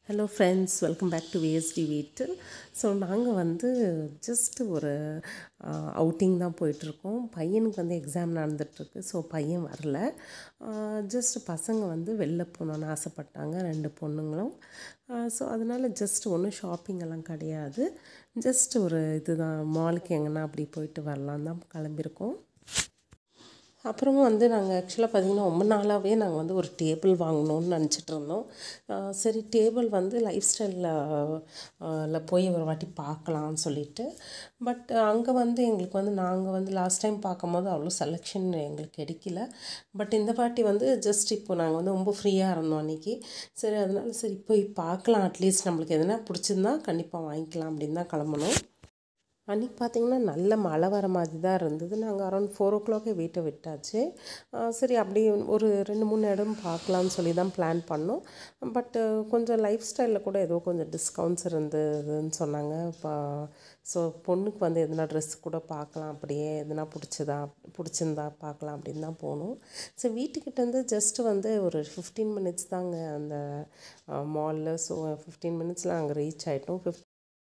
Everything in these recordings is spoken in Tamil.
Hello friends welcome back to VST வீட்டில் ஸோ நாங்கள் வந்து ஜஸ்ட் ஒரு அவுட்டிங் தான் போயிட்டுருக்கோம் பையனுக்கு வந்து எக்ஸாம் நடந்துகிட்ருக்கு ஸோ பையன் வரல ஜஸ்ட் பசங்க வந்து வெளில போகணுன்னு ஆசைப்பட்டாங்க ரெண்டு பொண்ணுங்களும் ஸோ அதனால் ஜஸ்ட் ஒன்றும் ஷாப்பிங் எல்லாம் கிடையாது ஜஸ்ட் ஒரு இதுதான் மாலுக்கு எங்கன்னா அப்படி போயிட்டு வரலாம் தான் கிளம்பியிருக்கோம் அப்புறமும் வந்து நாங்கள் ஆக்சுவலாக பார்த்திங்கன்னா ரொம்ப நாளாகவே நாங்கள் வந்து ஒரு டேபிள் வாங்கணும்னு நினச்சிட்டு இருந்தோம் ஆஹ் சரி டேபிள் வந்து லைஃப் ஸ்டைலில் போய் ஒரு வாட்டி பார்க்கலாம்னு சொல்லிட்டு பட் அங்கே வந்து எங்களுக்கு வந்து நாங்கள் வந்து லாஸ்ட் டைம் பார்க்கும்போது அவ்வளோ செலெக்ஷன் எங்களுக்கு கிடைக்கல பட் இந்த வாட்டி வந்து ஜஸ்ட் இப்போ நாங்கள் வந்து ரொம்ப ஃப்ரீயாக இருந்தோம் அன்றைக்கி சரி அதனால சரி போய் பார்க்கலாம் அட்லீஸ்ட் நம்மளுக்கு எதனா பிடிச்சிருந்தா கண்டிப்பாக வாங்கிக்கலாம் அப்படின்னு தான் கிளம்பணும் அன்றைக்கி பார்த்திங்கன்னா நல்ல மழை வர மாதிரி தான் இருந்தது நாங்கள் அரௌண்ட் ஃபோர் ஓ கிளாக்கே வீட்டை விட்டாச்சு ஆஹ் சரி அப்படி ஒரு ரெண்டு மூணு இடம் பார்க்கலான்னு சொல்லி தான் பிளான் பண்ணோம் பட்டு கொஞ்சம் லைஃப் ஸ்டைலில் கூட ஏதோ கொஞ்சம் டிஸ்கவுண்ட்ஸ் இருந்ததுன்னு சொன்னாங்க இப்போ ஸோ பொண்ணுக்கு வந்து எதனா ட்ரெஸ் கூட பார்க்கலாம் அப்படியே எதனா பிடிச்சதா பிடிச்சிருந்தா பார்க்கலாம் அப்படின்னு தான் போனோம் ஸோ வீட்டுக்கிட்டேருந்து ஜஸ்ட் வந்து ஒரு ஃபிஃப்டீன் மினிட்ஸ் தாங்க அந்த மாலில் ஸோ ஃபிஃப்டீன் மினிட்ஸில் அங்கே ரீச் ஆகிட்டோம் ஃபிஃப்ட்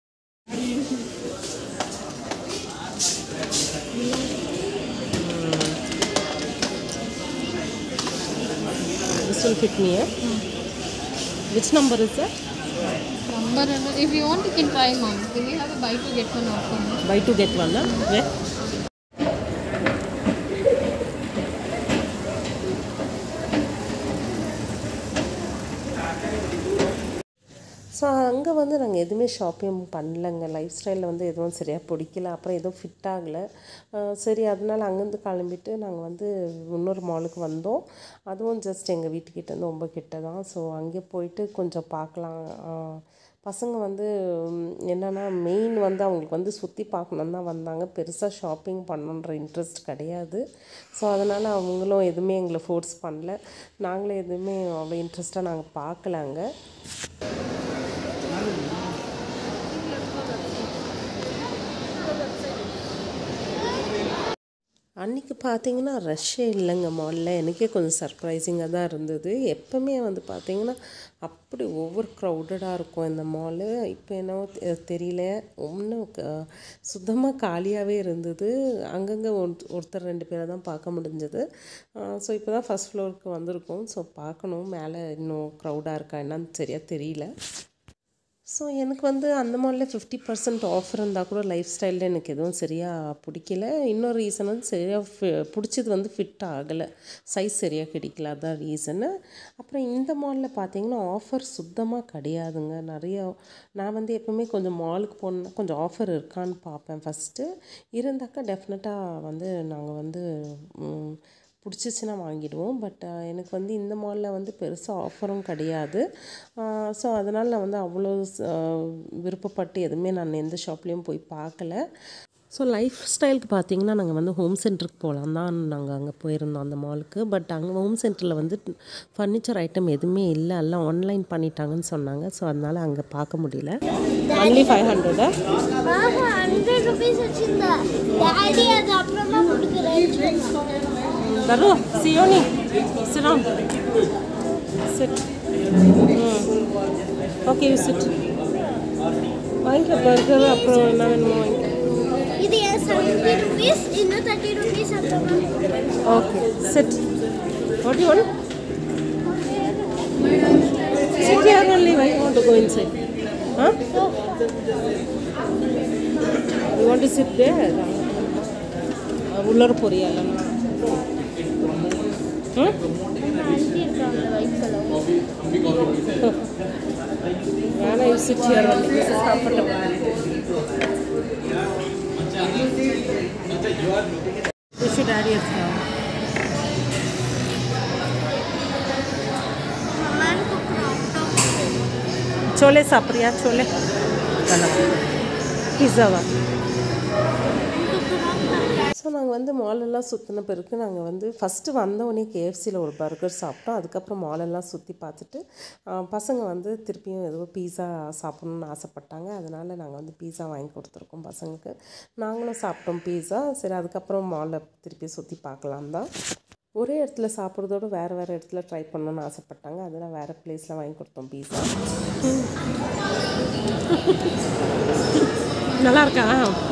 This will fit me, eh? Which number is that? Number, and- if you want, you can try, mom. We may have a buy to get one offer. Buy to get one, huh? Where? So அங்கே வந்து நாங்கள் எதுவுமே ஷாப்பிங் பண்ணலங்க லைஃப் ஸ்டைலில் வந்து எதுவும் சரியாக பிடிக்கல அப்புறம் எதுவும் ஃபிட் ஆகலை அஹ் சரி அதனால அங்கேருந்து கிளம்பிட்டு நாங்கள் வந்து இன்னொரு மாலுக்கு வந்தோம் அதுவும் ஜஸ்ட் எங்கள் வீட்டுக்கிட்டேருந்து ரொம்ப கிட்ட தான் ஸோ அங்கே போயிட்டு கொஞ்சம் பார்க்கலாம் அஹ் பசங்க வந்து ம், என்னன்னா மெயின் வந்து அவங்களுக்கு வந்து சுற்றி பார்க்கணுன்னு தான் வந்தாங்க பெருசாக ஷாப்பிங் பண்ணணுன்ற இன்ட்ரெஸ்ட் கிடையாது ஸோ அதனால் அவங்களும் எதுவுமே எங்களை ஃபோர்ஸ் பண்ணல நாங்களும் எதுவுமே அவ்வளோ இன்ட்ரெஸ்ட்டாக நாங்கள் பார்க்கல அங்கே அன்றைக்கி பார்த்தீங்கன்னா ரஷ்ஷே இல்லைங்க மாலில் எனக்கே கொஞ்சம் சர்ப்ரைசிங்காக தான் இருந்தது எப்போவுமே வந்து பார்த்தீங்கன்னா அப்படி ஒவ்வொரு க்ரௌடடாக இருக்கும் இந்த மாலு இப்போ என்னவோ தெ- தெரியல ஒன்றும் சுத்தமாக காலியாகவே இருந்தது அங்கங்கே ஒருத்தர் ரெண்டு பேரை தான் பார்க்க முடிஞ்சது ஸோ இப்போ தான் ஃபஸ்ட் ஃப்ளோருக்கு வந்திருக்கோம் ஸோ பார்க்கணும் மேலே இன்னும் க்ரௌடாக இருக்கா என்னன்னு சரியாக தெரியல ஸோ எனக்கு வந்து அந்த மாலில் ஃபிஃப்டி பர்சன்ட் ஆஃபர் இருந்தால் கூட லைஃப் ஸ்டைலில் எனக்கு எதுவும் சரியாக பிடிக்கல இன்னொரு ரீசன் வந்து சரியாக ஃபி பிடிச்சது வந்து ஃபிட் ஆகலை சைஸ் சரியாக கிடைக்கல அதான் ரீசனு அப்புறம் இந்த மாலில் பார்த்தீங்கன்னா ஆஃபர் சுத்தமாக கிடையாதுங்க நிறைய நான் வந்து எப்போவுமே கொஞ்சம் மாலுக்கு போனேன்னா கொஞ்சம் ஆஃபர் இருக்கான்னு பார்ப்பேன் ஃபஸ்ட்டு இருந்தாக்கா டெஃபினட்டாக வந்து நாங்கள் வந்து ம், பிடிச்சிச்சின்னா வாங்கிடுவோம் பட் எனக்கு வந்து இந்த மாலில் வந்து பெருசாக ஆஃபரும் கிடையாது ஸோ அதனால் நான் வந்து அவ்வளோ ஸ்- விருப்பப்பட்டு எதுவுமே நான் எந்த ஷாப்லேயும் போய் பார்க்கல ஸோ லைஃப் ஸ்டைலுக்கு பார்த்தீங்கன்னா நாங்கள் வந்து ஹோம் சென்டருக்கு போகலாம் தான் நாங்கள் அங்கே போயிருந்தோம் அந்த மாலுக்கு பட் அங்கே ஹோம் சென்டரில் வந்து ஃபர்னிச்சர் ஐட்டம் எதுவுமே இல்லை எல்லாம் ஆன்லைன் பண்ணிட்டாங்கன்னு சொன்னாங்க ஸோ அதனால் அங்கே பார்க்க முடியல ஒன்லி ஃபைவ் ஹண்ட்ரடா ஹண்ட்ரட் ருபீஸ் வச்சிருந்தா டாடி அது அப்புறமா கொடுக்குறேன் Daru, Sioni, sit down. Sit. ம் ஓகே யூ சிட் வாங்கிக்க பர்கர் அப்புறம் என்ன வேணுமோ வாங்கிக்க இது என் செவன்டி ருபீஸ் இன்னும் தேர்ட்டி ருபீஸ் அப்புறமா கொடுக்குறேன் okay sit what you want sit here only why want to go inside ah you want to sit there உள்ளர போறியா இல்லைன்னா ம் ஆன்ட்டி இருக்காங்க ஒயிட் கலர் வேணா you sit here only this is comfortable You should add your thumb. மம்மன் குக்ராப் டாப் छोले सापरिया छोले பிஸாவா ஸோ நாங்கள் வந்து மாலெல்லாம் சுற்றின பிறகு நாங்கள் வந்து ஃபஸ்ட்டு வந்தோடனே கேஎஃப்சியில் ஒரு பர்கர் சாப்பிட்டோம் அதுக்கப்புறம் மாலெல்லாம் சுற்றி பார்த்துட்டு ஆ, பசங்க வந்து திருப்பியும் ஏதோ பீஸா சாப்பிட்ணுன்னு ஆசைப்பட்டாங்க அதனால் நாங்கள் வந்து பீஸா வாங்கி கொடுத்துருக்கோம் பசங்களுக்கு நாங்களும் சாப்பிட்டோம் பீஸா சரி அதுக்கப்புறம் மாலை திருப்பி சுற்றி பார்க்கலாம் தான் ஒரே இடத்துல சாப்பிட்றதோட வேறு வேறு இடத்துல ட்ரை பண்ணணும்னு ஆசைப்பட்டாங்க அதெல்லாம் வேறு பிளேஸில் வாங்கி கொடுத்தோம் பீஸா நல்லா இருக்கா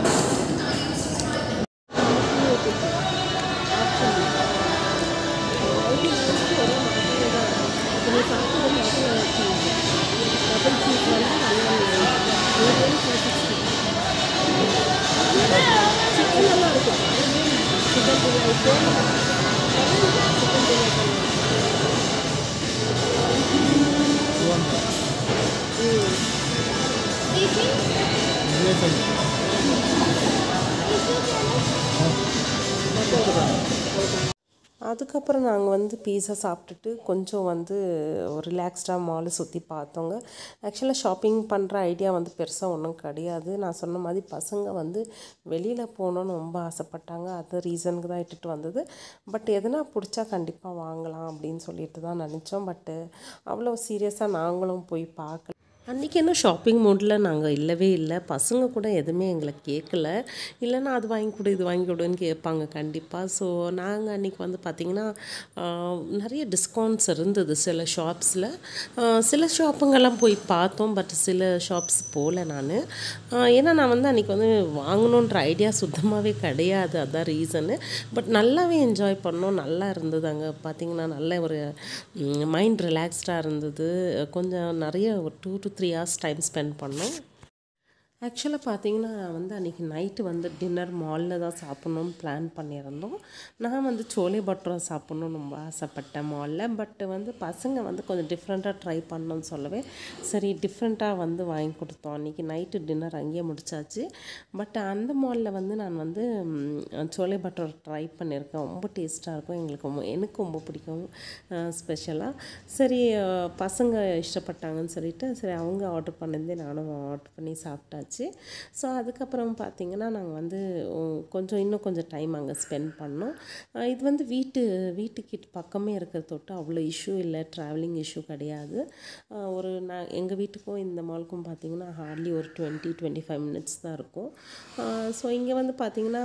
அதுக்கப்புறம் நாங்கள் வந்து பீஸா சாப்பிட்டுட்டு கொஞ்சம் வந்து ரிலாக்ஸ்டாக மாலை சுற்றி பார்த்தோங்க ஆக்சுவலாக ஷாப்பிங் பண்ணுற ஐடியா வந்து பெருசாக ஒன்றும் கிடையாது நான் சொன்ன மாதிரி பசங்க வந்து வெளியில் போகணுன்னு ரொம்ப ஆசைப்பட்டாங்க அது ரீசனுக்கு தான் இட்டுட்டு வந்தது பட் எதுனா பிடிச்சா கண்டிப்பாக வாங்கலாம் அப்படின்னு சொல்லிட்டு தான் நினச்சோம் பட்டு அவ்வளோ சீரியஸாக நாங்களும் போய் பார்க்கல அன்றைக்கி என்ன ஷாப்பிங் மூடில் நாங்கள் இல்லவே இல்லை பசங்க கூட எதுவுமே எங்களை கேட்கல இல்லைன்னா அது வாங்கி கொடு இது வாங்கி கொடுன்னு கேட்பாங்க கண்டிப்பாக ஸோ நாங்கள் அன்றைக்கி வந்து பார்த்திங்கன்னா ஆஹ், நிறைய டிஸ்கவுண்ட்ஸ் இருந்தது சில ஷாப்ஸில் சில ஷாப்புங்கெல்லாம் போய் பார்த்தோம் பட் சில ஷாப்ஸ் போகல நான் ஏன்னா நான் வந்து அன்றைக்கி வந்து வாங்கணுன்ற ஐடியா சுத்தமாகவே கிடையாது அதான் ரீசனு பட் நல்லாவே என்ஜாய் பண்ணோம் நல்லா இருந்தது அங்கே பார்த்திங்கன்னா நல்ல ஒரு மைண்ட் ரிலாக்ஸ்டாக இருந்தது கொஞ்சம் நிறைய ஒரு two to three hours time spend பண்ணோம் ஆக்சுவலாக பார்த்தீங்கன்னா நான் வந்து அன்றைக்கி நைட்டு வந்து டின்னர் மாலில் தான் சாப்பிட்ணுன்னு பிளான் பண்ணியிருந்தோம் நான் வந்து சோலே பட்டரை சாப்பிட்ணுன்னு ரொம்ப ஆசைப்பட்டேன் மாலில் பட் வந்து பசங்க வந்து கொஞ்சம் டிஃப்ரெண்ட்டாக ட்ரை பண்ணணும்னு சொல்லவே சரி டிஃப்ரெண்ட்டாக வந்து வாங்கி கொடுத்தோம் அன்றைக்கி நைட்டு டின்னர் அங்கேயே முடிச்சாச்சு பட் அந்த மாலில் வந்து நான் வந்து ம், சோலே பட்டர் ட்ரை பண்ணியிருக்கேன் ரொம்ப டேஸ்ட்டாக இருக்கும் எங்களுக்கு ரொம்ப எனக்கு ரொம்ப பிடிக்கும் ஸ்பெஷலாக சரி அஹ், பசங்க இஷ்டப்பட்டாங்கன்னு சொல்லிட்டு சரி அவங்க ஆர்டர் பண்ணதே நானும் ஆர்டர் பண்ணி சாப்பிட்டாச்சு ஸோ அதுக்கப்புறம் பார்த்திங்கன்னா நாங்கள் வந்து உம், கொஞ்சம் இன்னும் கொஞ்சம் டைம் அங்கே ஸ்பெண்ட் பண்ணோம் அஹ், இது வந்து வீட்டு வீட்டுக்கிட்ட பக்கமே இருக்கிற தொட்டு அவ்வளோ இஷ்யூ இல்லை ட்ராவலிங் இஷ்யூ கிடையாது அஹ், ஒரு நான் எங்கள் வீட்டுக்கும் இந்த மாலுக்கும் பார்த்திங்கன்னா ஹார்ட்லி ஒரு டுவெண்ட்டி டுவெண்ட்டி ஃபைவ் மினிட்ஸ் தான் இருக்கும் ஸோ இங்கே வந்து பார்த்திங்கன்னா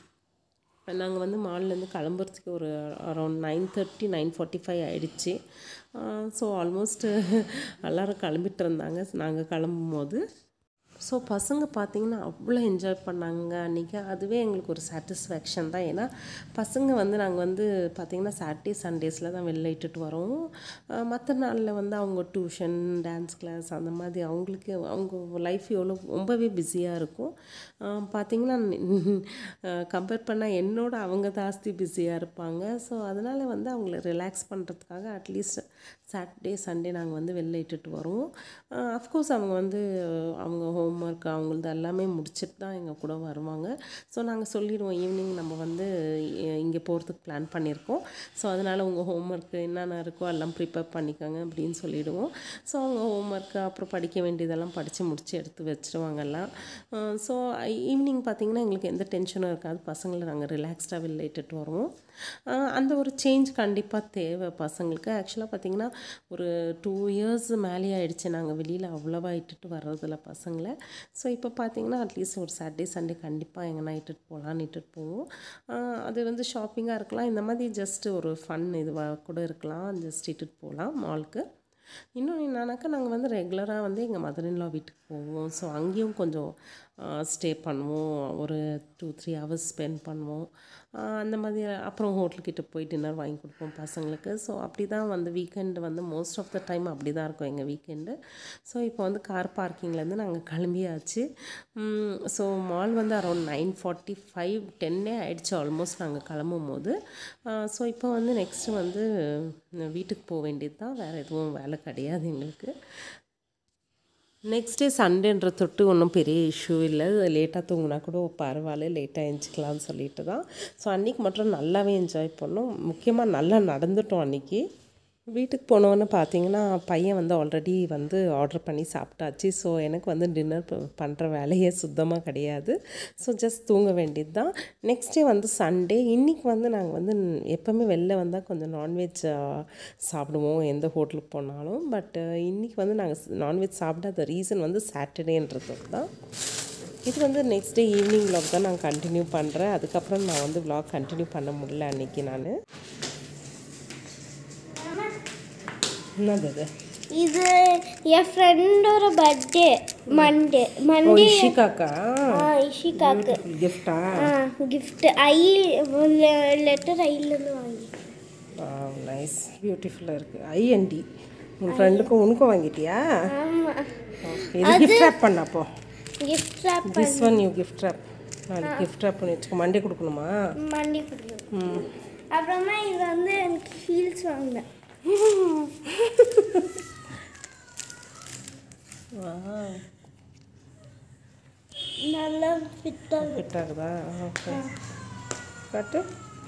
நாங்கள் வந்து மால்லேருந்து கிளம்புறதுக்கு ஒரு around nine thirty nine forty five ஆகிடுச்சு ஸோ ஆல்மோஸ்ட் எல்லோரும் கிளம்பிட்டு இருந்தாங்க நாங்கள் கிளம்பும் போது ஸோ பசங்க பார்த்திங்கன்னா அவ்வளோ என்ஜாய் பண்ணாங்க அன்றைக்கி அதுவே எங்களுக்கு ஒரு சாட்டிஸ்ஃபேக்ஷன் தான் ஏன்னா பசங்க வந்து நாங்கள் வந்து பார்த்திங்கன்னா சாட்டர்டே சண்டேஸில் தான் வெளில இட்டுட்டு வரோம் மற்ற நாளில் வந்து அவங்க டியூஷன் டான்ஸ் கிளாஸ் அந்த மாதிரி அவங்களுக்கு அவங்க லைஃப் எவ்வளோ ரொம்பவே பிஸியாக இருக்கும் பார்த்திங்கன்னா கம்பேர் பண்ணால் என்னோட அவங்க ஜாஸ்தி பிஸியாக இருப்பாங்க ஸோ அதனால் வந்து அவங்கள ரிலாக்ஸ் பண்ணுறதுக்காக அட்லீஸ்ட் சாட்டர்டே சண்டே நாங்கள் வந்து வெளில இட்டுட்டு வருவோம் அஃப்கோர்ஸ் அவங்க வந்து அவங்க ஹோம்ஒர்க் அவங்களது எல்லாமே முடிச்சுட்டு தான் எங்கள் கூட வருவாங்க ஸோ நாங்கள் சொல்லிடுவோம் ஈவினிங் நம்ம வந்து இங்கே போகிறதுக்கு பிளான் பண்ணியிருக்கோம் ஸோ அதனால் உங்கள் ஹோம்ஒர்க்கு என்னென்ன இருக்கோ எல்லாம் ப்ரிப்பேர் பண்ணிக்கோங்க அப்படின்னு சொல்லிடுவோம் ஸோ அவங்க ஹோம்ஒர்க்கு அப்புறம் படிக்க வேண்டியதெல்லாம் படித்து முடித்து எடுத்து வச்சுருவாங்க எல்லாம் ஸோ ஈவினிங் பார்த்திங்கன்னா எங்களுக்கு எந்த டென்ஷனும் இருக்காது பசங்களை நாங்கள் ரிலாக்ஸ்டாக வெளில இட்டுட்டு வருவோம் அஹ் அந்த ஒரு சேஞ்ச் கண்டிப்பாக தேவை பசங்களுக்கு ஆக்சுவலாக பார்த்திங்கன்னா ஒரு டூ இயர்ஸ் மேலே ஆயிடுச்சு நாங்கள் வெளியில் அவ்வளோவா இட்டுட்டு வர்றதில்ல பசங்களை ஸோ இப்போ பார்த்திங்கன்னா அட்லீஸ்ட் ஒரு சாட்டர்டே சண்டே கண்டிப்பாக எங்கன்னா இட்டுட்டு போகலான்னு இட்டுட்டு போவோம் அஹ் அது வந்து ஷாப்பிங்காக இருக்கலாம் இந்த மாதிரி ஜஸ்ட் ஒரு ஃபன் இதுவாக கூட இருக்கலாம் ஜஸ்ட் இட்டுட்டு போகலாம் மாலுக்கு இன்னொன்று என்னன்னாக்கா நாங்கள் வந்து ரெகுலராக வந்து எங்கள் மதர்-இன்-லா வீட்டுக்கு போவோம் ஸோ அங்கேயும் கொஞ்சம் ஸ்டே பண்ணுவோம் ஒரு டூ த்ரீ ஹவர்ஸ் ஸ்பெண்ட் பண்ணுவோம் ஆஹ் அந்த மாதிரி அப்புறம் ஹோட்டல்கிட்ட போய் டின்னர் வாங்கி கொடுப்போம் பசங்களுக்கு ஸோ அப்படி தான் வந்து வீக்கெண்டு வந்து மோஸ்ட் ஆஃப் த டைம் அப்படி தான் இருக்கும் எங்கள் வீக்கெண்டு ஸோ இப்போ வந்து கார் பார்க்கிங்லேருந்து நாங்கள் கிளம்பியாச்சு ஸோ மால் வந்து அரௌண்ட் நைன் ஃபார்ட்டி ஃபைவ் டென்னே ஆயிடுச்சு ஆல்மோஸ்ட் நாங்கள் கிளம்பும் போது ஸோ இப்போ வந்து நெக்ஸ்ட்டு வந்து வீட்டுக்கு போக வேண்டியது தான் வேறு எதுவும் வேலை கிடையாது எங்களுக்கு நெக்ஸ்ட் டே சண்டேன்ற தொட்டு ஒன்றும் பெரிய இஷ்யூ இல்லை லேட்டாக தூங்கினா கூட பரவாயில்ல லேட்டாக எழுஞ்சிக்கலாம்னு சொல்லிட்டு தான் ஸோ அன்றைக்கி மட்டும் நல்லாவே என்ஜாய் பண்ணோம் முக்கியமாக நல்லா நடந்துட்டோம் அன்றைக்கி வீட்டுக்கு போனோன்னு பார்த்தீங்கன்னா பையன் வந்து ஆல்ரெடி வந்து ஆர்டர் பண்ணி சாப்பிட்டாச்சு ஸோ எனக்கு வந்து டின்னர் பண்ணுற வேலையே சுத்தமாக கிடையாது ஸோ ஜஸ்ட் தூங்க வேண்டியது தான் நெக்ஸ்ட் டே வந்து சண்டே இன்றைக்கி வந்து நாங்கள் வந்து எப்போவுமே வெளில வந்தால் கொஞ்சம் நான்வெஜ் சாப்பிடுவோம் எந்த ஹோட்டலுக்கு போனாலும் பட் இன்றைக்கி வந்து நாங்கள் நான்வெஜ் சாப்பிடாத ரீசன் வந்து சாட்டர்டேன்றது தான் இது வந்து நெக்ஸ்ட் டே ஈவினிங் vlog தான் நான் கண்டினியூ பண்ணுறேன் அதுக்கப்புறம் நான் வந்து vlog கண்டினியூ பண்ண முடியல அன்றைக்கி நான் என்னது இது இது என் ஃப்ரெண்டோட பர்த்டே மண்டே ஓ மண்டே இஷிகாக்கா ஆ இஷிகாக்கு கிஃப்டா ஆ கிஃப்ட் ஐ லெட்டர் ஐலேருந்து வாங்கி நைஸ் பியூட்டிஃபுல்லாக இருக்குது ஐஎன்டி உன் ஃப்ரெண்டுக்கும் உனக்கும் வாங்கிட்டியா ஆமாம் Okay, இது கிஃப்ட் ரேப் பண்ண அப்போ gift wrap this one you gift wrap நாளைக்கு கிஃப்ட் ரேப் பண்ணி வச்சுக்கோ மண்டே கொடுக்கணுமா மண்டே கொடுக்கணும் ம் அப்புறமா இது வந்து எனக்கு ஹீல்ஸ் வாங்கினேன் நல்லா ஃபிட்டாக ஃபிட் ஆகுதா ஓகே கட்டு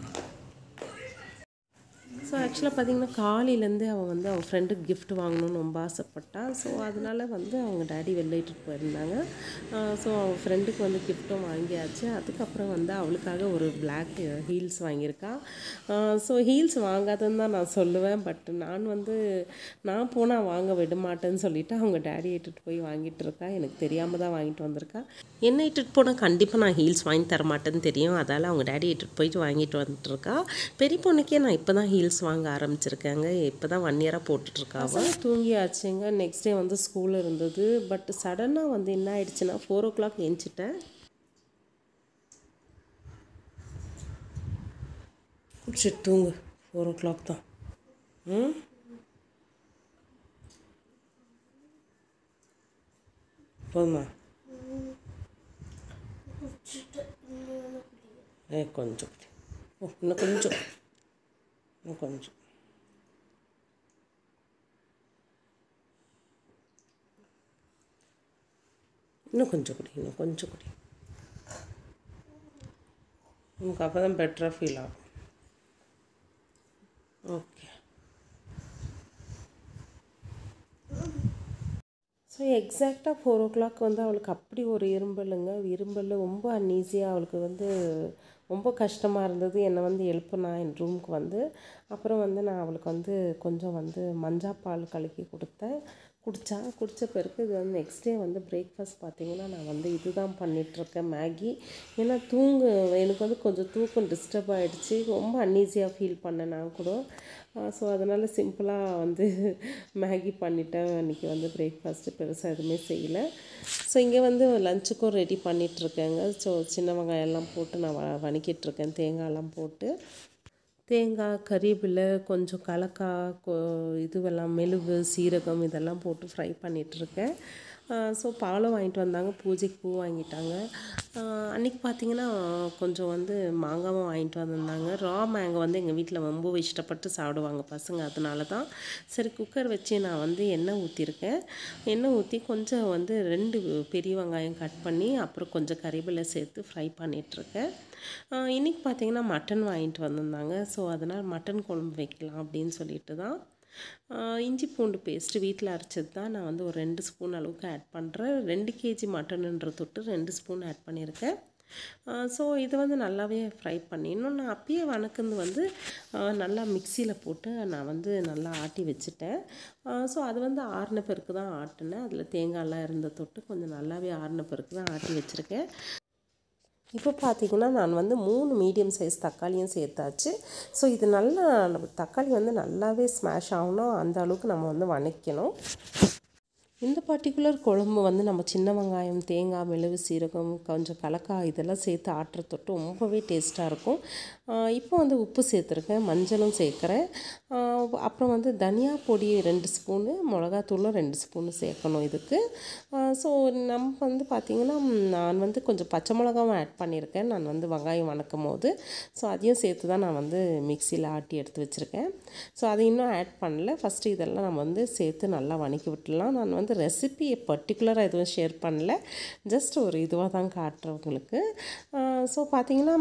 ஸோ ஆக்சுவலாக பார்த்தீங்கன்னா காலையிலேருந்தே அவன் வந்து அவன் ஃப்ரெண்டுக்கு gift வாங்கணும்னு ரொம்ப ஆசைப்பட்டான் ஸோ அதனால வந்து அவங்க டேடி வெளில இட்டுட்டு போயிருந்தாங்க ஸோ அவன் ஃப்ரெண்டுக்கு வந்து கிஃப்ட்டும் வாங்கியாச்சு அதுக்கப்புறம் வந்து அவளுக்காக ஒரு பிளாக் ஹீல்ஸ் வாங்கியிருக்கா ஸோ ஹீல்ஸ் வாங்காதுன்னு தான் நான் சொல்லுவேன் பட் நான் வந்து நான் போனால் வாங்க விட மாட்டேன்னு சொல்லிட்டு அவங்க டேடி இட்டுட்டு போய் வாங்கிட்டு இருக்கா எனக்கு தெரியாமல் தான் வாங்கிட்டு வந்திருக்கா என்ன இட்டுட்டு போனால் கண்டிப்பாக நான் ஹீல்ஸ் வாங்கி தர மாட்டேன்னு தெரியும் அதால் அவங்க டேடி இட்டுட்டு போயிட்டு வாங்கிட்டு வந்துட்டு இருக்கா பெரிய பொண்ணுக்கே நான் இப்போ தான் ஹீல்ஸ் வாங்க ஆரம்பிச்சிருக்கேங்க இப்போ தான் ஒன் இயராக போட்டுட்ருக்காவ தூங்கியாச்சுங்க நெக்ஸ்ட் டே வந்து ஸ்கூல் இருந்தது பட் சடனாக வந்து என்ன ஆயிடுச்சுன்னா ஃபோர் ஓ கிளாக் எழுந்திச்சிட்டேன் குடிச்சிட்டு தூங்கு ஃபோர் ஓ கிளாக் தான் ம் போதுமா ஏ கொஞ்சம் குடி. ஓ இன்னும் கொஞ்சம் இன்னும் கொஞ்சம் இன்னும் கொஞ்சம் குடி இன்னும் கொஞ்சம் குடி உனக்கு அப்போ தான் பெட்டராக ஃபீல் ஆகும் ஓகே ஸோ எக்ஸாக்டாக ஃபோர் ஓ கிளாக் வந்து அவளுக்கு அப்படி ஒரு இரும்பலுங்க இரும்பல் ரொம்ப அன்ஈஸியாக அவளுக்கு வந்து ரொம்ப கஷ்டமாக இருந்தது என்னை வந்து எழுப்புனா என் ரூமுக்கு வந்து அப்புறம் வந்து நான் அவளுக்கு வந்து கொஞ்சம் வந்து மஞ்சா பால் கலக்கி கொடுத்தேன் குடித்தா குடித்த பிறகு இது வந்து நெக்ஸ்ட் டே வந்து பிரேக்ஃபாஸ்ட் பார்த்தீங்கன்னா நான் வந்து இதுதான் பண்ணிகிட்ருக்கேன் மேகி ஏன்னா தூங்கு எனக்கு வந்து கொஞ்சம் தூக்கம் டிஸ்டர்ப் ஆகிடுச்சு ரொம்ப அன்ஈஸியாக ஃபீல் பண்ணேன் நான் கூட ஸோ அதனால் சிம்பிளாக வந்து மேகி பண்ணிட்டேன் அன்றைக்கி வந்து பிரேக்ஃபாஸ்ட்டு பெருசாக எதுவுமே செய்யலை ஸோ இங்கே வந்து லஞ்சுக்கும் ரெடி பண்ணிகிட்ருக்கேங்க ஸோ சின்ன வெங்காயம் எல்லாம் போட்டு நான் வ வணக்கிட்டுருக்கேன் தேங்காயெல்லாம் போட்டு தேங்காய் கறிவேப்பிலை கொஞ்சம் கலக்காய் கொ இதுவெல்லாம் மெழுகு சீரகம் இதெல்லாம் போட்டு ஃப்ரை பண்ணிகிட்ருக்கேன் ஸோ பாலும் வாங்கிட்டு வந்தாங்க பூஜைக்கு பூ வாங்கிட்டாங்க அன்றைக்கி பார்த்தீங்கன்னா கொஞ்சம் வந்து மாங்காவும் வாங்கிட்டு வந்திருந்தாங்க ரா மேங்கோ வந்து எங்கள் வீட்டில் ரொம்ப இஷ்டப்பட்டு சாப்பிடுவாங்க பசங்க அதனால தான் சரி குக்கர் வச்சு நான் வந்து எண்ணெய் ஊற்றிருக்கேன் எண்ணெய் ஊற்றி கொஞ்சம் வந்து ரெண்டு பெரிய வெங்காயம் கட் பண்ணி அப்புறம் கொஞ்சம் கறிவேப்பிலை சேர்த்து ஃப்ரை பண்ணிகிட்ருக்கேன் இன்றைக்கி பார்த்தீங்கன்னா மட்டன் வாங்கிட்டு வந்திருந்தாங்க ஸோ அதனால் மட்டன் குழம்பு வைக்கலாம் அப்படின்னு சொல்லிட்டு தான் இஞ்சி பூண்டு பேஸ்ட்டு வீட்டில் அரைச்சது தான் நான் வந்து ஒரு ரெண்டு ஸ்பூன் அளவுக்கு ஆட் பண்ணுறேன் ரெண்டு கேஜி மட்டனுன்ற தொட்டு ரெண்டு ஸ்பூன் ஆட் பண்ணியிருக்கேன் ஸோ இதை வந்து நல்லாவே ஃப்ரை பண்ணி இன்னும் நான் அப்பயே வணக்குந்து வந்து நல்லா மிக்சியில் போட்டு நான் வந்து நல்லா ஆட்டி வச்சுட்டேன் ஸோ அது வந்து ஆறின பிறகு தான் ஆட்டினேன் அதில் தேங்காயெல்லாம் இருந்த தொட்டு கொஞ்சம் நல்லாவே ஆறின பிறகு தான் ஆட்டி வச்சுருக்கேன் இப்போ பார்த்தீங்கன்னா நான் வந்து மூணு மீடியம் சைஸ் தக்காளியும் சேர்த்தாச்சு ஸோ இது நல்லா தக்காளி வந்து நல்லாவே ஸ்மாஷ் ஆகணும் அந்த அளவுக்கு நம்ம வந்து வணக்கணும் இந்த பர்டிகுலர் குழம்பு வந்து நம்ம சின்ன வெங்காயம் தேங்காய் மிளகு சீரகம் கொஞ்சம் கலக்காய் இதெல்லாம் சேர்த்து ஆட்டுற தொட்டு ரொம்பவே டேஸ்ட்டாக இருக்கும் இப்போ வந்து உப்பு சேர்த்துருக்கேன் மஞ்சளும் சேர்க்குறேன் அப்புறம் வந்து தனியா பொடி ரெண்டு ஸ்பூனு மிளகாத்தூளும் ரெண்டு ஸ்பூனு சேர்க்கணும் இதுக்கு ஸோ நம்ம வந்து பார்த்திங்கன்னா நான் வந்து கொஞ்சம் பச்சை மிளகாவும் ஆட் பண்ணியிருக்கேன் நான் வந்து வெங்காயம் வணக்கும் போது ஸோ அதையும் சேர்த்து தான் நான் வந்து மிக்சியில் ஆட்டி எடுத்து வச்சுருக்கேன் ஸோ அதை இன்னும் ஆட் பண்ணல ஃபஸ்ட்டு இதெல்லாம் நம்ம வந்து சேர்த்து நல்லா வணக்கி விட்டுடலாம் நான் வந்து ரெசிபியை பர்டிகுலராக எதுவும் ஷேர் பண்ணல ஜஸ்ட் ஒரு இதுவாக தான் காட்டுறவங்களுக்கு ஸோ பார்த்தீங்கன்னா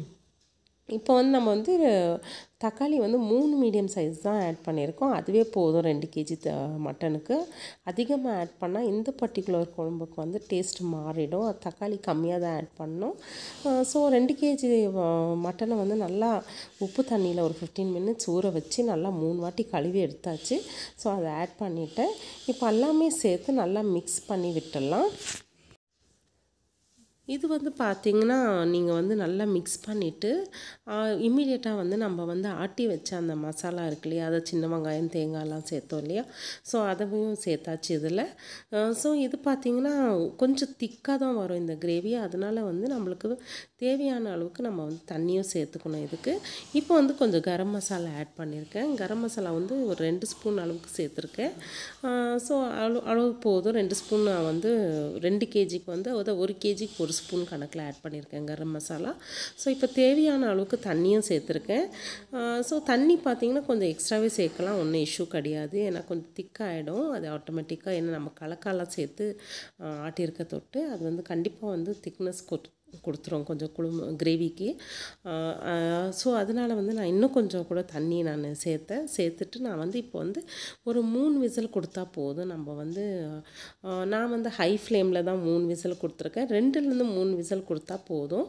இப்போ வந்து நம்ம வந்து தக்காளி வந்து மூணு மீடியம் சைஸ் தான் ஆட் பண்ணியிருக்கோம் அதுவே போதும் ரெண்டு கேஜி த மட்டனுக்கு அதிகமாக ஆட் பண்ணால் இந்த பர்டிகுலர் குழம்புக்கு வந்து டேஸ்ட் மாறிடும் தக்காளி கம்மியாக தான் ஆட் பண்ணணும் ஸோ ரெண்டு கேஜி மட்டனை வந்து நல்லா உப்பு தண்ணியில் ஒரு ஃபிஃப்டீன் மினிட்ஸ் ஊற வச்சு நல்லா மூணு வாட்டி கழுவி எடுத்தாச்சு ஸோ அதை ஆட் பண்ணிவிட்டேன் இப்போ எல்லாமே சேர்த்து நல்லா மிக்ஸ் பண்ணி விட்டுடலாம் இது வந்து பார்த்திங்கன்னா நீங்கள் வந்து நல்லா மிக்ஸ் பண்ணிவிட்டு இம்மிடியட்டாக வந்து நம்ம வந்து ஆட்டி வச்ச அந்த மசாலா இருக்கு இல்லையா அதை சின்ன வெங்காயம் தேங்காய்லாம் சேர்த்தோம் இல்லையா ஸோ அதையும் சேர்த்தாச்சு இதில் ஸோ இது பார்த்திங்கன்னா கொஞ்சம் திக்காக தான் வரும் இந்த கிரேவி அதனால் வந்து நம்மளுக்கு தேவையான அளவுக்கு நம்ம வந்து தண்ணியும் சேர்த்துக்கணும் இதுக்கு இப்போ வந்து கொஞ்சம் கரம் மசாலா ஆட் பண்ணியிருக்கேன் கரம் மசாலா வந்து ஒரு ரெண்டு ஸ்பூன் அளவுக்கு சேர்த்துருக்கேன் ஸோ அளவு அளவு போதும் ரெண்டு ஸ்பூன் நான் வந்து ரெண்டு கேஜிக்கு வந்து அதாவது ஒரு கேஜிக்கு ஒரு ஸ்பூன் கணக்கில் ஆட் பண்ணியிருக்கேன் கரம் மசாலா ஸோ இப்போ தேவையான அளவுக்கு தண்ணியும் சேர்த்துருக்கேன் ஸோ தண்ணி பார்த்திங்கன்னா கொஞ்சம் எக்ஸ்ட்ராவே சேர்க்கலாம் ஒன்றும் இஷ்யூ கிடையாது ஏன்னா கொஞ்சம் திக்காகிடும் அது ஆட்டோமேட்டிக்காக ஏன்னா நம்ம கலக்காலாம் சேர்த்து ஆஹ், ஆட்டியிருக்க தொட்டு அது வந்து கண்டிப்பாக வந்து திக்னஸ் கொட் கொடுத்துரும் கொஞ்சம் குழும்பு கிரேவிக்கு ஸோ அதனால் வந்து நான் இன்னும் கொஞ்சம் கூட தண்ணி நான் சேர்த்தேன் சேர்த்துட்டு நான் வந்து இப்போ வந்து ஒரு மூணு விசில் கொடுத்தா போதும் நம்ம வந்து ஆஹ், நான் வந்து ஹை ஃப்ளேமில் தான் மூணு விசில் கொடுத்துருக்கேன் ரெண்டுலேருந்து மூணு விசில் கொடுத்தா போதும்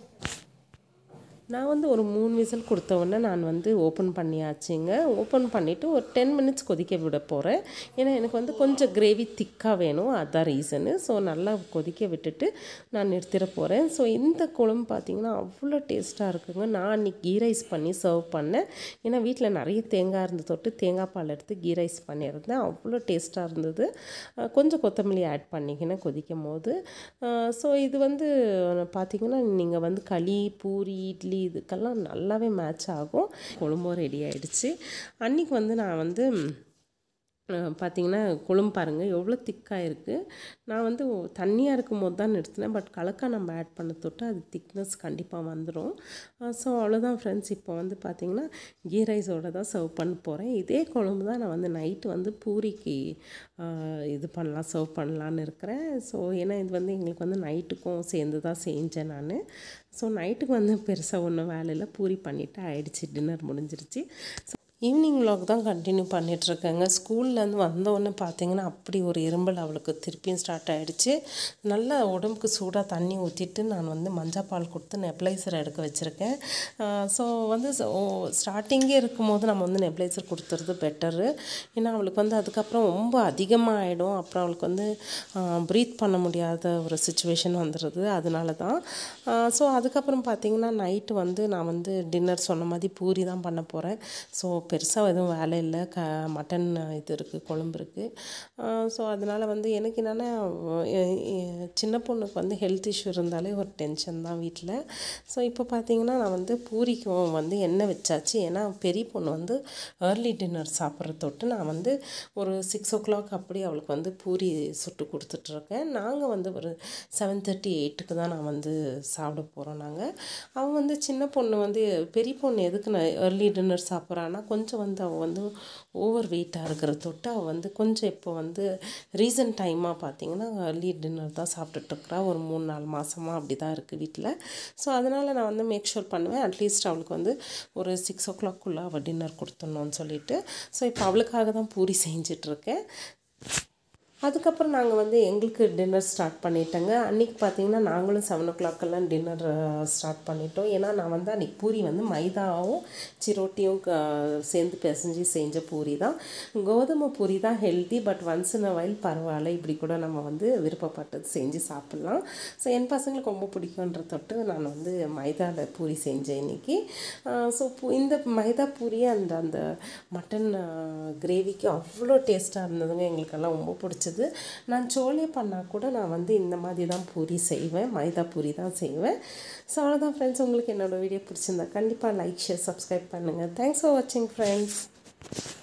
நான் வந்து ஒரு மூணு விசில் கொடுத்த உடனே நான் வந்து ஓப்பன் பண்ணியாச்சுங்க ஓப்பன் பண்ணிவிட்டு ஒரு டென் மினிட்ஸ் கொதிக்க விட போகிறேன் ஏன்னா எனக்கு வந்து கொஞ்சம் கிரேவி திக்காக வேணும் அதான் ரீசனு ஸோ நல்லா கொதிக்க விட்டுட்டு நான் நிறுத்திட போகிறேன் ஸோ இந்த குழம்பு பார்த்திங்கன்னா அவ்வளோ டேஸ்ட்டாக இருக்குங்க நான் அன்றைக்கி கீ ரைஸ் பண்ணி சர்வ் பண்ணேன் ஏன்னா வீட்டில் நிறைய தேங்காய் இருந்து தொட்டு தேங்காய் பால் எடுத்து கீ ரைஸ் பண்ணியிருந்தேன் அவ்வளோ டேஸ்ட்டாக இருந்தது அஹ் கொஞ்சம் கொத்தமல்லி ஆட் பண்ணிக்கினேன் கொதிக்கும் போது ஸோ இது வந்து பார்த்திங்கன்னா நீங்கள் வந்து களி பூரி இட்லி இதுக்கெல்லாம் நல்லாவே மேட்ச் ஆகும் குழம்பும் ரெடி ஆயிடுச்சு அன்றைக்கி வந்து நான் வந்து அஹ், பார்த்தீங்கன்னா குழம்பு பாருங்கள் எவ்வளோ திக்காக இருக்குது நான் வந்து தண்ணியாக இருக்கும் போது தான் நிறுத்தினேன் பட் கலக்கா நம்ம ஆட் பண்ண தொட்டு அது திக்னஸ் கண்டிப்பாக வந்துடும் ஸோ அவ்வளோதான் ஃப்ரெண்ட்ஸ் இப்போ வந்து பார்த்திங்கன்னா கீ ரைஸோட தான் சர்வ் பண்ண போகிறேன் இதே குழம்பு தான் நான் வந்து நைட்டு வந்து பூரிக்கு அஹ், இது பண்ணலாம் சர்வ் பண்ணலான்னு இருக்கிறேன் ஸோ ஏன்னா இது வந்து எங்களுக்கு வந்து நைட்டுக்கும் சேர்ந்து தான் செஞ்சேன் நான் ஸோ நைட்டுக்கு வந்து பெருசாக ஒன்றும் வேலை இல்லை பூரி பண்ணிவிட்டு ஆயிடுச்சு டின்னர் முடிஞ்சிருச்சு ஸோ ஈவினிங் vlog தான் கண்டினியூ பண்ணிகிட்ருக்கேங்க ஸ்கூல்லேருந்து வந்தோடனே பார்த்தீங்கன்னா அப்படி ஒரு இரும்பல் அவளுக்கு திருப்பியும் ஸ்டார்ட் ஆகிடுச்சு நல்லா உடம்புக்கு சூடாக தண்ணி ஊற்றிட்டு நான் வந்து மஞ்சள் பால் கொடுத்து நெப்ளைசர் எடுக்க வச்சுருக்கேன் ஸோ வந்து ஸ்டார்டிங்கே இருக்கும்போது நம்ம வந்து நெப்ளைசர் கொடுத்துறது பெட்டரு ஏன்னா அவளுக்கு வந்து அதுக்கப்புறம் ரொம்ப அதிகமாக ஆகிடும் அப்புறம் அவளுக்கு வந்து ப்ரீத் பண்ண முடியாத ஒரு சுச்சுவேஷன் வந்துடுது அதனால தான் ஸோ அதுக்கப்புறம் பார்த்தீங்கன்னா நைட்டு வந்து நான் வந்து டின்னர் சொன்ன மாதிரி பூரி தான் பண்ண போகிறேன் ஸோ பெருசாக எதுவும் வேலை இல்லை க மட்டன் இது இருக்குது குழம்பு இருக்குது ஸோ அதனால் வந்து எனக்கு என்னென்னா சின்ன பொண்ணுக்கு வந்து ஹெல்த் இஷ்யூ இருந்தாலே ஒரு டென்ஷன் தான் வீட்டில் ஸோ இப்போ பார்த்தீங்கன்னா நான் வந்து பூரிக்கும் வந்து எண்ணெய் வச்சாச்சு ஏன்னா பெரிய பொண்ணு வந்து ஏர்லி டின்னர் சாப்பிட்ற தொட்டு நான் வந்து ஒரு சிக்ஸ் ஓ கிளாக் அப்படி அவளுக்கு வந்து பூரி சுட்டு கொடுத்துட்ருக்கேன் நாங்கள் வந்து ஒரு செவன் தேர்ட்டி எயிட்டுக்கு தான் நான் வந்து சாப்பிட போகிறோம் நாங்கள் அவன் வந்து சின்ன பொண்ணு வந்து பெரிய பொண்ணு எதுக்கு நான் ஏர்லி டின்னர் சாப்பிட்றான்னா கொஞ்சம் வந்து அவள் வந்து ஓவர் வெயிட்டாக இருக்கிற தொட்டு அவள் வந்து கொஞ்சம் இப்போ வந்து ரீசன்ட் டைமாக பார்த்தீங்கன்னா ஏர்லி டின்னர் தான் சாப்பிட்டுட்ருக்குறா ஒரு மூணு நாலு மாதமாக அப்படி தான் இருக்குது வீட்டில் ஸோ அதனால் நான் வந்து மேக் ஷூர் பண்ணுவேன் அட்லீஸ்ட் அவளுக்கு வந்து ஒரு சிக்ஸ் ஓ கிளாக்குள்ளே அவள் டின்னர் கொடுத்துடணும்னு சொல்லிட்டு ஸோ இப்போ அவளுக்காக தான் பூரி செஞ்சிட்ருக்கேன் அதுக்கப்புறம் நாங்கள் வந்து எங்களுக்கு டின்னர் ஸ்டார்ட் பண்ணிட்டோங்க அன்றைக்கி பார்த்தீங்கன்னா நாங்களும் செவன் ஓ கிளாக்கெல்லாம் டின்னர் ஸ்டார்ட் பண்ணிட்டோம் ஏன்னா நான் வந்து அன்றைக்கி பூரி வந்து மைதாவும் சிரோட்டியும் க- சேர்ந்து பிசைஞ்சு செஞ்ச பூரி தான் கோதுமை பூரி தான் ஹெல்த்தி பட் ஒன்ஸ் இன் வயல் பரவாயில்ல இப்படி கூட நம்ம வந்து விருப்பப்பட்டது செஞ்சு சாப்பிட்லாம் ஸோ என் பசங்களுக்கு ரொம்ப பிடிக்குன்ற தொட்டு நான் வந்து மைதாவில் பூரி செஞ்சேன் இன்னைக்கு ஸோ இந்த மைதா பூரி அந்த அந்த மட்டன் கிரேவிக்கு அவ்வளோ டேஸ்ட்டாக இருந்ததுங்க எங்களுக்கெல்லாம் ரொம்ப பிடிச்சது நான் சோளே பண்ணால் கூட நான் வந்து இந்த மாதிரி தான் பூரி செய்வேன் மைதா பூரி தான் செய்வேன் ஸோ அவ்வளோதான் ஃப்ரெண்ட்ஸ் உங்களுக்கு என்னோடய வீடியோ பிடிச்சிருந்தா கண்டிப்பாக லைக் ஷேர் சப்ஸ்கிரைப் பண்ணுங்கள் தேங்க்ஸ் ஃபார் வாட்சிங் ஃப்ரெண்ட்ஸ்